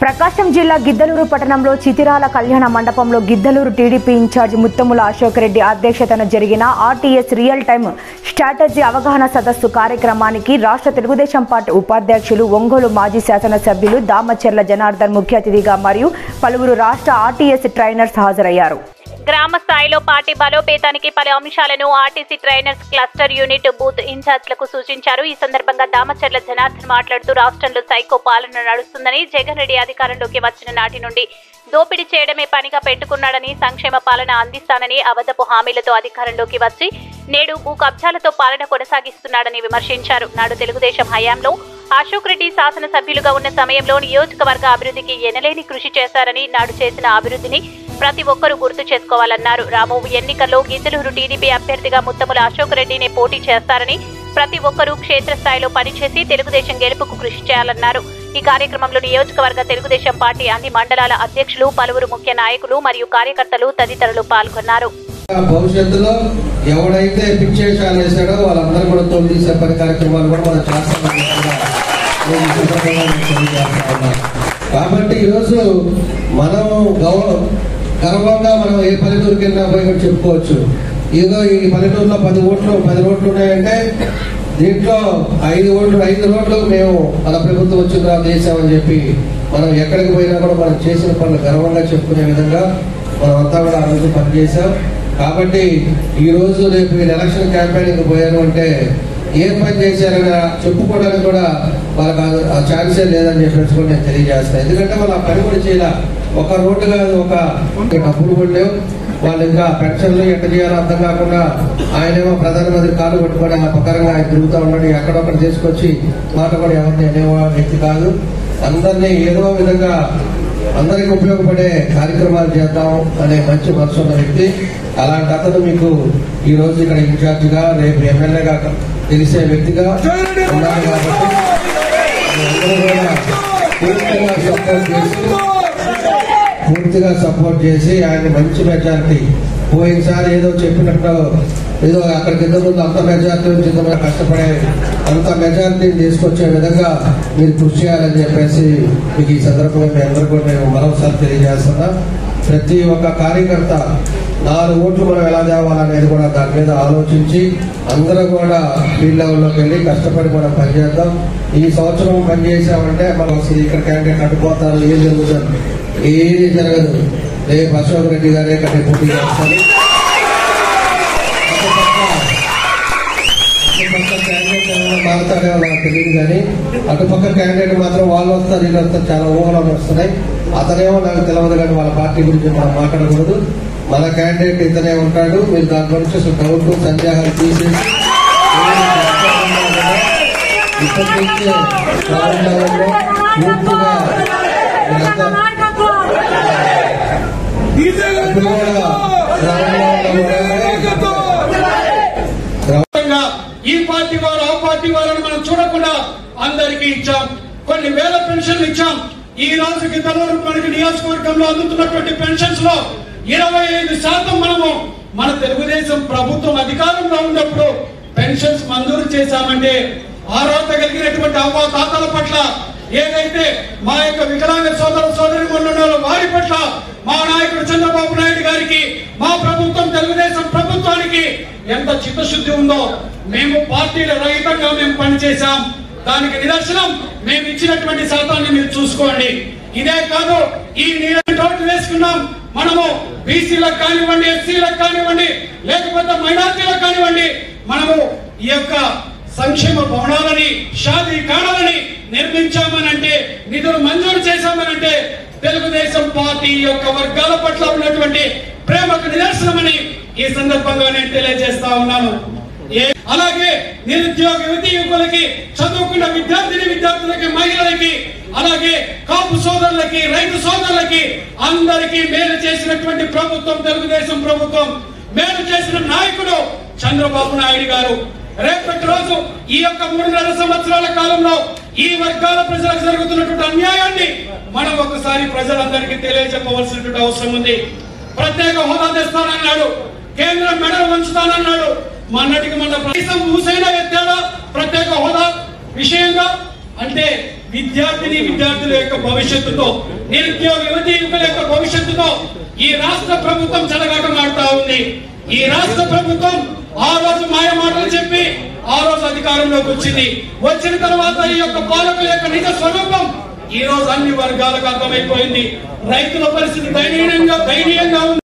ప్రకాశం జిల్లా గిద్దలూరు పట్టణంలో చితిరాల కళ్యాణ మండపంలో గిద్దలూరు టీడీపీ ఇన్ఛార్జ్ ముత్తముల అశోక్ రెడ్డి అధ్యక్షతన జరిగిన ఆర్టీఎస్ రియల్ టైమ్ స్ట్రాటజీ అవగాహన సదస్సు కార్యక్రమానికి రాష్ట్ర తెలుగుదేశం పార్టీ ఉపాధ్యక్షులు ఒంగోలు మాజీ శాసనసభ్యులు దామచెర్ల జనార్దన్ ముఖ్య అతిథిగా మరియు పలువురు రాష్ట్ర ఆర్టీఎస్ ట్రైనర్స్ హాజరయ్యారు గ్రామ స్థాయిలో పార్టీ బలోపేతానికి పలు అంశాలను RTC trainers cluster unit booth ఇన్ఛార్జ్లకు సూచించారు ఈ సందర్భంగా దామచర్ల జనార్దన్ మాట్లాడుతూ రాష్ట్రంలో సైకో పాలన నడుస్తుందని జగన్ రెడ్డి అధికారంలోకి వచ్చిన నాటి నుండి దోపిడీ చేయడమే పనిగా పెట్టుకున్నాడని సంక్షేమ పాలన అందిస్తానని అబద్ధపు హామీలతో అధికారంలోకి వచ్చి నేడు భూ కబ్జాలతో పాలన కొనసాగిస్తున్నాడని విమర్శించారు నాడు తెలుగుదేశం హయాంలో అశోక్ రెడ్డి శాసనసభ్యులుగా ఉన్న సమయంలో నియోజకవర్గ అభివృద్ధికి ఎనలేని కృషి చేశారని నాడు చేసిన అభివృద్ధిని ప్రతి ఒక్కరూ గుర్తు చేసుకోవాలన్నారు రాబోవు ఎన్నికల్లో గిద్దలూరు టీడీపీ అభ్యర్థిగా ముత్తముల అశోక్ రెడ్డిని పోటీ చేస్తారని ప్రతి ఒక్కరూ క్షేత్రస్థాయిలో పనిచేసి తెలుగుదేశం గెలుపుకు కృషి చేయాలన్నారు ఈ కార్యక్రమంలో నియోజకవర్గ తెలుగుదేశం పార్టీ అన్ని మండలాల అధ్యక్షులు పలువురు ముఖ్య నాయకులు మరియు కార్యకర్తలు తదితరులు పాల్గొన్నారు భవిష్యత్తులో ఎవడైతే పిచ్చేషాలు వేశాడో వాళ్ళందరూ కూడా తొమ్మిది సెపరేట్ కార్యక్రమాలు కూడా మనం చేస్తామని కూడా నేను ఈ సందర్భంగా మీకు తెలియజేస్తా ఉన్నాను. కాబట్టి ఈరోజు మనం గౌరవ గర్వంగా మనం ఏ పల్లెటూరుకి వెళ్ళినా పోయి కూడా చెప్పుకోవచ్చు ఏదో ఈ పల్లెటూరులో పది ఓట్లు పది రోడ్లు ఉన్నాయంటే దీంట్లో ఐదు ఓట్లు ఐదు రోడ్లు మేము మన ప్రభుత్వం వచ్చిన తర్వాత చేసామని చెప్పి మనం ఎక్కడికి పోయినా కూడా మనం చేసిన పనులు గర్వంగా చెప్పుకునే విధంగా మనం అంతా కూడా ఆ రోజు పనిచేసాం కాబట్టి ఈ రోజు రేపు మీరు ఎలక్షన్ క్యాంపెయినింగ్ పోయారు అంటే ఏం పని చేశారని చెప్పుకోవడానికి కూడా వాళ్ళకి ఆ- ఆ ఛాన్సే లేదని చెప్పేసి కూడా నేను తెలియజేస్తాను ఎందుకంటే వాళ్ళు ఆ పని కూడా చేయాల ఒక రోడ్డు కాదు ఒక డబ్బులు కూడా లేవు వాళ్ళు ఇంకా పెన్షన్లు ఎట్ట చేయాలో అర్థం కాకుండా ఆయనేమో ప్రధానమంత్రి కాలు పట్టుకొని ఆ ప్రకారంగా ఆయన తిరుగుతూ ఉన్నాడు ఎక్కడొక్కడ తీసుకొచ్చి మాట కూడా ఎవరిని అనేవా వ్యక్తి కాదు అందరినీ ఏదో విధంగా అందరికి ఉపయోగపడే కార్యక్రమాలు చేద్దాం అనే మంచి మనసు ఉన్న వ్యక్తి అలాంటి అతను మీకు ఈ రోజు ఇక్కడ ఇన్ఛార్జ్ గా రేపు ఎమ్మెల్యేగా తెలిసే వ్యక్తిగా ఉన్నారు కాబట్టి మీరందరూ కూడా పూర్తిగా సపోర్ట్ చేసి పూర్తిగా సపోర్ట్ చేసి ఆయన మంచి మెజారిటీ పోయినసారి ఏదో చెప్పినట్టు ఏదో అక్కడికి ఇద్దరు ముందు అంత మెజారిటీ నుంచి ఇంత కష్టపడే అంత మెజారిటీని తీసుకొచ్చే విధంగా మీరు కృషి చేయాలని చెప్పేసి మీకు ఈ సందర్భంగా మీ అందరూ కూడా నేను మరోసారి తెలియజేస్తున్నా ప్రతి ఒక్క కార్యకర్త నాలుగు ఓట్లు మనం ఎలా తేవాలనేది కూడా దాని మీద ఆలోచించి అందరూ కూడా ఫీల్డ్ లెవెల్లోకి వెళ్ళి కష్టపడి మనం పనిచేద్దాం ఈ సంవత్సరం పనిచేసామంటే మనం అసలు ఇక్కడ క్యాండిడేట్ అడ్డుపోతారు ఏం జరుగుతుంది ఏది జరగదు రేపు అశోక్ రెడ్డి గారే ఇక్కడ పోటీ చేస్తారు అటుపక్క క్యాండిడేట్ ఏమైనా మారుతాడేమో నాకు తెలియదు కానీ అటుపక్క క్యాండిడేట్ మాత్రం వాళ్ళు వస్తారు వీళ్ళు వస్తారు చాలా ఊహలు వస్తున్నాయి అతనేమో నాకు తెలియదు కానీ వాళ్ళ పార్టీ గురించి మనం మాట్లాడకూడదు మన క్యాండిడేట్ ఇతనే ఉంటాడు మీరు దాని గురించి అసలు డౌట్ సందేహాలు తీసేసి ఇప్పటి నుంచే గ్రౌండ్ లెవెల్లో పూర్తిగా మీరంతా ఇప్పుడు కూడా గ్రౌండ్ లెవెల్లో విధంగా ఈ పార్టీ వారు ఆ పార్టీ వారిని మనం చూడకుండా అందరికీ ఇచ్చాం కొన్ని వేల పెన్షన్లు ఇచ్చాం ఈ రోజు గిద్దలూరు మనకి నియోజకవర్గంలో అందుతున్నటువంటి పెన్షన్స్ లో ఇరవై ఐదు శాతం మనము మన తెలుగుదేశం ప్రభుత్వం అధికారంలో ఉన్నప్పుడు పెన్షన్స్ మంజూరు చేశామంటే అర్హత కలిగినటువంటి అవ్వ తాతల పట్ల ఏదైతే మా యొక్క వికలాంగ సోదర సోదరి ఉన్నారో వారి పట్ల మా నాయకుడు చంద్రబాబు నాయుడు గారికి మా ప్రభుత్వం తెలుగుదేశం ప్రభుత్వానికి ఎంత చిత్తశుద్ధి ఉందో మేము పార్టీల రహితంగా మేము పనిచేశాం దానికి నిదర్శనం మేము ఇచ్చినటువంటి శాతాన్ని మీరు చూసుకోండి ఇదే కాదు ఈ నీళ్ళని ఓట్లు వేసుకున్నాం మనము బీసీలకు కానివ్వండి ఎస్సీలకు కానివ్వండి లేకపోతే మైనార్టీలకు కానివ్వండి మనము ఈ యొక్క సంక్షేమ భవనాలని షాదీ కాణాలని నిర్మించామనంటే నిధులు మంజూరు చేశామనంటే తెలుగుదేశం పార్టీ యొక్క వర్గాల పట్ల ఉన్నటువంటి ప్రేమకు నిదర్శనమని ఈ సందర్భంగా నేను తెలియజేస్తా ఉన్నాను ఏ- అలాగే నిరుద్యోగ యువతి యువకులకి చదువుకున్న విద్యార్థిని విద్యార్థులకి మహిళలకి అలాగే కాపు సోదరులకి రైతు సోదరులకి అందరికీ మేలు చేసినటువంటి ప్రభుత్వం తెలుగుదేశం ప్రభుత్వం మేలు చేసిన నాయకుడు చంద్రబాబు నాయుడు గారు రేపటి రోజు ఈ యొక్క మూడున్నర సంవత్సరాల కాలంలో ఈ వర్గాల ప్రజలకు జరుగుతున్నటువంటి అన్యాయాన్ని మనం ఒకసారి ప్రజలందరికీ తెలియజెప్పవలసినటువంటి అవసరం ఉంది ప్రత్యేక హోదా తెస్తానన్నాడు కేంద్రం మెడలు వంచుతానన్నాడు మొన్నటికి మొన్న దేశం మూసైనా ఎత్తాడా ప్రత్యేక హోదా విషయంగా అంటే విద్యార్థిని విద్యార్థుల యొక్క భవిష్యత్తుతో నిరుద్యోగ యువతి యువకుల యొక్క భవిష్యత్తుతో ఈ రాష్ట్ర ప్రభుత్వం చెలగాటమాడుతా ఉంది ఈ రాష్ట్ర ప్రభుత్వం ఆ రోజు మాయ మాటలు చెప్పి ఆ రోజు అధికారంలోకి వచ్చింది వచ్చిన తర్వాత ఈ యొక్క పాలకుల యొక్క నిజ స్వరూపం ఈ రోజు అన్ని వర్గాలకు అర్థమైపోయింది రైతుల పరిస్థితి దయనీయంగా దయనీయంగా ఉంది